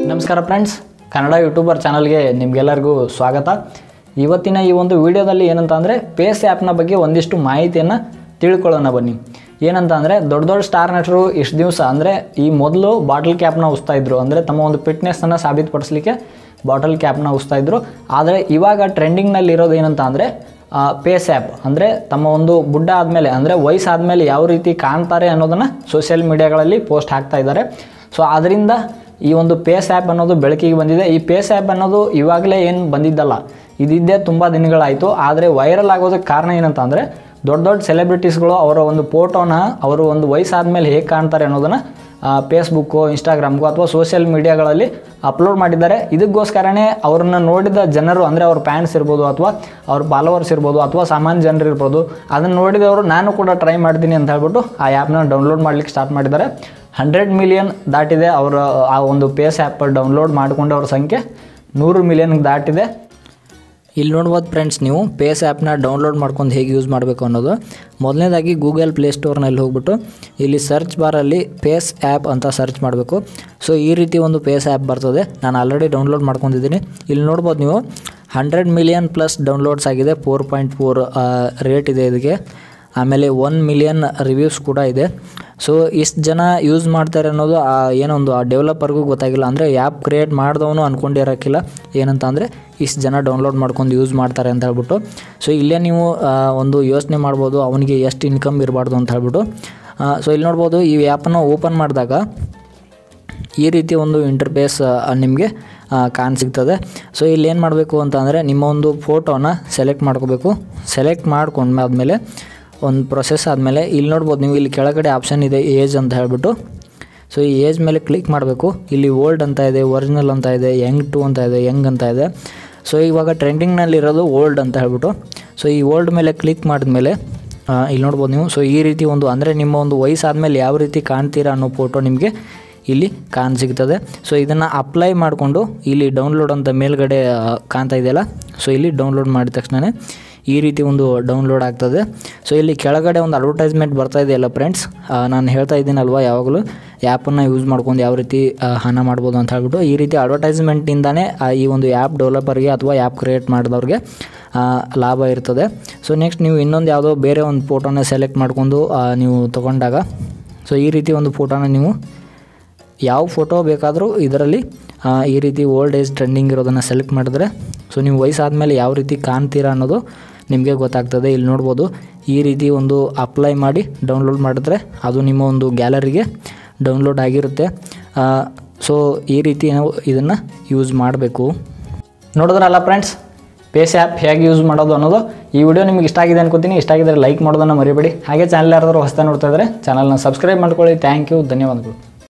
ನಮಸ್ಕಾರ friends Kannada YouTuber ಚಾನಲ್ಗೆ ನಿಮಗೆಲ್ಲರಿಗೂ ಸ್ವಾಗತ ಇವತ್ತಿನ ಈ ಒಂದು ವಿಡಿಯೋದಲ್ಲಿ ಏನಂತ ಅಂದರೆ ಪೇಸ್ ಆ್ಯಪ್ನ ಬಗ್ಗೆ ಒಂದಿಷ್ಟು ಮಾಹಿತಿಯನ್ನು ತಿಳ್ಕೊಳ್ಳೋಣ ಬನ್ನಿ ಏನಂತ ಅಂದರೆ ದೊಡ್ಡ ದೊಡ್ಡ ಸ್ಟಾರ್ ನಟರು ಇಷ್ಟು ದಿವಸ ಅಂದರೆ ಈ ಮೊದಲು ಬಾಟಲ್ ಕ್ಯಾಪ್ನ ಉಸ್ತಾ ಇದ್ರು ಅಂದರೆ ತಮ್ಮ ಒಂದು ಫಿಟ್ನೆಸ್ಸನ್ನು ಸಾಬೀತುಪಡಿಸಲಿಕ್ಕೆ ಬಾಟಲ್ ಕ್ಯಾಪ್ನ ಉಸ್ತಾ ಇದ್ರು ಆದರೆ ಇವಾಗ ಟ್ರೆಂಡಿಂಗ್ನಲ್ಲಿ ಇರೋದು ಏನಂತ ಅಂದರೆ ಪೇಸ್ ಆ್ಯಪ್ ಅಂದರೆ ತಮ್ಮ ಒಂದು ಬುಡ್ಡ ಆದಮೇಲೆ ಅಂದರೆ ವಯಸ್ಸಾದಮೇಲೆ ಯಾವ ರೀತಿ ಕಾಣ್ತಾರೆ ಅನ್ನೋದನ್ನು ಸೋಷಿಯಲ್ ಮೀಡಿಯಾಗಳಲ್ಲಿ ಪೋಸ್ಟ್ ಹಾಕ್ತಾ ಇದ್ದಾರೆ ಸೊ ಅದರಿಂದ ಈ ಒಂದು ಪೇಸ್ ಆ್ಯಪ್ ಅನ್ನೋದು ಬೆಳಕಿಗೆ ಬಂದಿದೆ ಈ ಪೇಸ್ ಆ್ಯಪ್ ಅನ್ನೋದು ಇವಾಗಲೇ ಏನು ಬಂದಿದ್ದಲ್ಲ ಇದಿದ್ದೇ ತುಂಬ ದಿನಗಳಾಯಿತು ಆದರೆ ವೈರಲ್ ಆಗೋದಕ್ಕೆ ಕಾರಣ ಏನಂತ ಅಂದರೆ ದೊಡ್ಡ ದೊಡ್ಡ ಸೆಲೆಬ್ರಿಟೀಸ್ಗಳು ಅವರ ಒಂದು ಫೋಟೋನ ಅವರು ಒಂದು ವಯಸ್ಸಾದಮೇಲೆ ಹೇಗೆ ಕಾಣ್ತಾರೆ ಅನ್ನೋದನ್ನು ಫೇಸ್ಬುಕ್ಕು ಇನ್ಸ್ಟಾಗ್ರಾಮ್ಗೂ ಅಥವಾ ಸೋಷಿಯಲ್ ಮೀಡಿಯಾಗಳಲ್ಲಿ ಅಪ್ಲೋಡ್ ಮಾಡಿದ್ದಾರೆ ಇದಕ್ಕೋಸ್ಕರನೇ ಅವ್ರನ್ನ ನೋಡಿದ ಜನರು ಅಂದರೆ ಅವ್ರ ಫ್ಯಾನ್ಸ್ ಇರ್ಬೋದು ಅಥವಾ ಅವ್ರ ಫಾಲೋವರ್ಸ್ ಇರ್ಬೋದು ಅಥವಾ ಸಾಮಾನ್ಯ ಜನರು ಇರ್ಬೋದು ಅದನ್ನು ನೋಡಿದವರು ನಾನು ಕೂಡ ಟ್ರೈ ಮಾಡ್ತೀನಿ ಅಂತ ಹೇಳ್ಬಿಟ್ಟು ಆ ಆ್ಯಪ್ನ ಡೌನ್ಲೋಡ್ ಮಾಡ್ಲಿಕ್ಕೆ ಸ್ಟಾರ್ಟ್ ಮಾಡಿದ್ದಾರೆ ಹಂಡ್ರೆಡ್ ಮಿಲಿಯನ್ ದಾಟಿದೆ ಅವರ ಆ ಒಂದು ಪೇಸ್ ಆ್ಯಪ್ ಡೌನ್ಲೋಡ್ ಮಾಡಿಕೊಂಡವ್ರ ಸಂಖ್ಯೆ ನೂರು ಮಿಲಿಯನ್ಗೆ ದಾಟಿದೆ ಇಲ್ಲಿ ನೋಡ್ಬೋದು ಫ್ರೆಂಡ್ಸ್ ನೀವು ಪೇಸ್ ಆ್ಯಪ್ನ ಡೌನ್ಲೋಡ್ ಮಾಡ್ಕೊಂಡು ಹೇಗೆ ಯೂಸ್ ಮಾಡಬೇಕು ಅನ್ನೋದು ಮೊದಲನೇದಾಗಿ ಗೂಗಲ್ ಪ್ಲೇಸ್ಟೋರ್ನಲ್ಲಿ ಹೋಗ್ಬಿಟ್ಟು ಇಲ್ಲಿ ಸರ್ಚ್ ಬಾರಲ್ಲಿ ಪೇಸ್ ಆ್ಯಪ್ ಅಂತ ಸರ್ಚ್ ಮಾಡಬೇಕು ಸೊ ಈ ರೀತಿ ಒಂದು ಪೇಸ್ ಆ್ಯಪ್ ಬರ್ತದೆ ನಾನು ಆಲ್ರೆಡಿ ಡೌನ್ಲೋಡ್ ಮಾಡ್ಕೊಂಡಿದ್ದೀನಿ ಇಲ್ಲಿ ನೋಡ್ಬೋದು ನೀವು ಹಂಡ್ರೆಡ್ ಮಿಲಿಯನ್ ಪ್ಲಸ್ ಡೌನ್ಲೋಡ್ಸ್ ಆಗಿದೆ ಫೋರ್ ಪಾಯಿಂಟ್ ಫೋರ್ ರೇಟ್ ಇದೆ ಇದಕ್ಕೆ ಆಮೇಲೆ ಒನ್ ಮಿಲಿಯನ್ ರಿವ್ಯೂಸ್ ಕೂಡ ಇದೆ ಸೊ ಇಷ್ಟು ಜನ ಯೂಸ್ ಮಾಡ್ತಾರೆ ಅನ್ನೋದು ಆ ಏನೋ ಒಂದು ಆ ಡೆವಲಪರ್ಗೂ ಗೊತ್ತಾಗಿಲ್ಲ ಅಂದರೆ ಆ್ಯಪ್ ಕ್ರಿಯೇಟ್ ಮಾಡಿದವನು ಅಂದ್ಕೊಂಡಿರೋಕ್ಕಿಲ್ಲ ಏನಂತ ಅಂದರೆ ಇಷ್ಟು ಜನ ಡೌನ್ಲೋಡ್ ಮಾಡ್ಕೊಂಡು ಯೂಸ್ ಮಾಡ್ತಾರೆ ಅಂತ ಹೇಳ್ಬಿಟ್ಟು ಸೊ ಇಲ್ಲೇ ನೀವು ಆ, ಒಂದು ಯೋಚನೆ ಮಾಡ್ಬೋದು ಅವನಿಗೆ ಎಷ್ಟು ಇನ್ಕಮ್ ಇರಬಾರ್ದು ಅಂತ ಹೇಳ್ಬಿಟ್ಟು ಸೊ ಇಲ್ಲಿ ನೋಡ್ಬೋದು ಈ ಆ್ಯಪನ್ನು ಓಪನ್ ಮಾಡಿದಾಗ ಈ ರೀತಿ ಒಂದು ಇಂಟರ್ಫೇಸ್ ನಿಮಗೆ ಕಾಣ್ ಸಿಗ್ತದೆ ಸೊ ಇಲ್ಲಿ ಏನು ಮಾಡಬೇಕು ಅಂತಂದರೆ ನಿಮ್ಮ ಒಂದು ಫೋಟೋನ ಸೆಲೆಕ್ಟ್ ಮಾಡ್ಕೋಬೇಕು ಸೆಲೆಕ್ಟ್ ಮಾಡ್ಕೊಂಡಾದ್ಮೇಲೆ ಒಂದು ಪ್ರೊಸೆಸ್ ಆದಮೇಲೆ ಇಲ್ಲಿ ನೋಡ್ಬೋದು ನೀವು ಇಲ್ಲಿ ಕೆಳಗಡೆ ಆಪ್ಷನ್ ಇದೆ ಏಜ್ ಅಂತ ಹೇಳ್ಬಿಟ್ಟು ಸೊ ಈ ಏಜ್ ಮೇಲೆ ಕ್ಲಿಕ್ ಮಾಡಬೇಕು ಇಲ್ಲಿ ಓಲ್ಡ್ ಅಂತ ಇದೆ ಒರಿಜಿನಲ್ ಅಂತ ಇದೆ ಯಂಗ್ ಟು ಅಂತ ಇದೆ ಯಂಗ್ ಅಂತ ಇದೆ ಸೊ ಇವಾಗ ಟ್ರೆಂಡಿಂಗ್ನಲ್ಲಿರೋದು ಓಲ್ಡ್ ಅಂತ ಹೇಳ್ಬಿಟ್ಟು ಸೊ ಈ ಓಲ್ಡ್ ಮೇಲೆ ಕ್ಲಿಕ್ ಮಾಡಿದ್ಮೇಲೆ ಆ, ಇಲ್ಲಿ ನೋಡ್ಬೋದು ನೀವು ಸೊ ಈ ರೀತಿ ಒಂದು ಅಂದರೆ ನಿಮ್ಮ ಒಂದು ವಯಸ್ಸಾದಮೇಲೆ ಯಾವ ರೀತಿ ಕಾಣ್ತೀರಾ ಅನ್ನೋ ಫೋಟೋ ನಿಮಗೆ ಇಲ್ಲಿ ಕಾಣ್ ಸಿಗ್ತದೆ ಸೊ ಇದನ್ನು ಅಪ್ಲೈ ಮಾಡಿಕೊಂಡು ಇಲ್ಲಿ ಡೌನ್ಲೋಡ್ ಅಂತ ಮೇಲ್ಗಡೆ ಆ, ಕಾಣ್ತಾ ಇದೆಯಲ್ಲ ಸೊ ಇಲ್ಲಿ ಡೌನ್ಲೋಡ್ ಮಾಡಿದ ತಕ್ಷಣ ಈ ರೀತಿ ಒಂದು ಡೌನ್ಲೋಡ್ ಆಗ್ತದೆ ಸೊ ಇಲ್ಲಿ ಕೆಳಗಡೆ ಒಂದು ಅಡ್ವರ್ಟೈಸ್ಮೆಂಟ್ ಬರ್ತಾ ಇದೆಯಲ್ಲ ಫ್ರೆಂಡ್ಸ್ ನಾನು ಹೇಳ್ತಾ ಇದ್ದೀನಲ್ವ ಯಾವಾಗಲೂ ಆ್ಯಪನ್ನು ಯೂಸ್ ಮಾಡ್ಕೊಂಡು ಯಾವ ರೀತಿ ಆ, ಹಣ ಮಾಡ್ಬೋದು ಅಂತ ಹೇಳ್ಬಿಟ್ಟು ಈ ರೀತಿ ಅಡ್ವರ್ಟೈಸ್ಮೆಂಟಿಂದಾನೇ ಆ, ಈ ಒಂದು ಆ್ಯಪ್ ಡೆವಲಪರ್ಗೆ ಅಥವಾ ಆ್ಯಪ್ ಕ್ರಿಯೇಟ್ ಮಾಡಿದವ್ರಿಗೆ ಆ, ಲಾಭ ಇರ್ತದೆ ಸೊ ನೆಕ್ಸ್ಟ್ ನೀವು ಇನ್ನೊಂದು ಯಾವುದೋ ಬೇರೆ ಒಂದು ಫೋಟೋನ ಸೆಲೆಕ್ಟ್ ಮಾಡ್ಕೊಂಡು ಆ, ನೀವು ತೊಗೊಂಡಾಗ ಸೊ ಈ ರೀತಿ ಒಂದು ಫೋಟೋನ ನೀವು ಯಾವ ಫೋಟೋ ಬೇಕಾದರೂ ಇದರಲ್ಲಿ ಆ, ಈ ರೀತಿ ಓಲ್ಡ್ ಏಜ್ ಟ್ರೆಂಡಿಂಗ್ ಇರೋದನ್ನು ಸೆಲೆಕ್ಟ್ ಮಾಡಿದ್ರೆ ಸೊ ನೀವು ವಯಸ್ಸಾದಮೇಲೆ ಯಾವ ರೀತಿ ಕಾಣ್ತೀರಾ ಅನ್ನೋದು ನಿಮಗೆ ಗೊತ್ತಾಗ್ತದೆ ಇಲ್ಲಿ ನೋಡ್ಬೋದು ಈ ರೀತಿ ಒಂದು ಅಪ್ಲೈ ಮಾಡಿ ಡೌನ್ಲೋಡ್ ಮಾಡಿದ್ರೆ ಅದು ನಿಮ್ಮ ಒಂದು ಗ್ಯಾಲರಿಗೆ ಡೌನ್ಲೋಡ್ ಆಗಿರುತ್ತೆ ಸೊ ಈ ರೀತಿ ನಾವು ಇದನ್ನು ಯೂಸ್ ಮಾಡಬೇಕು ನೋಡಿದ್ರಲ್ಲ ಫ್ರೆಂಡ್ಸ್ ಪೇಸ್ ಆ್ಯಪ್ ಹೇಗೆ ಯೂಸ್ ಮಾಡೋದು ಅನ್ನೋದು ಈ ವಿಡಿಯೋ ನಿಮಗೆ ಇಷ್ಟ ಆಗಿದೆ ಅನ್ಕೋತೀನಿ ಇಷ್ಟ ಆಗಿದ್ರೆ ಲೈಕ್ ಮಾಡೋದನ್ನು ಮರಿಬೇಡಿ ಹಾಗೆ ಚಾನಲ್ ಯಾರಾದರೂ ಹೊಸ ನೋಡ್ತಾ ಇದ್ದಾರೆ ಚಾನಲ್ನ ಸಬ್ಸ್ಕ್ರೈಬ್ ಮಾಡ್ಕೊಳ್ಳಿ ಥ್ಯಾಂಕ್ ಯು ಧನ್ಯವಾದಗಳು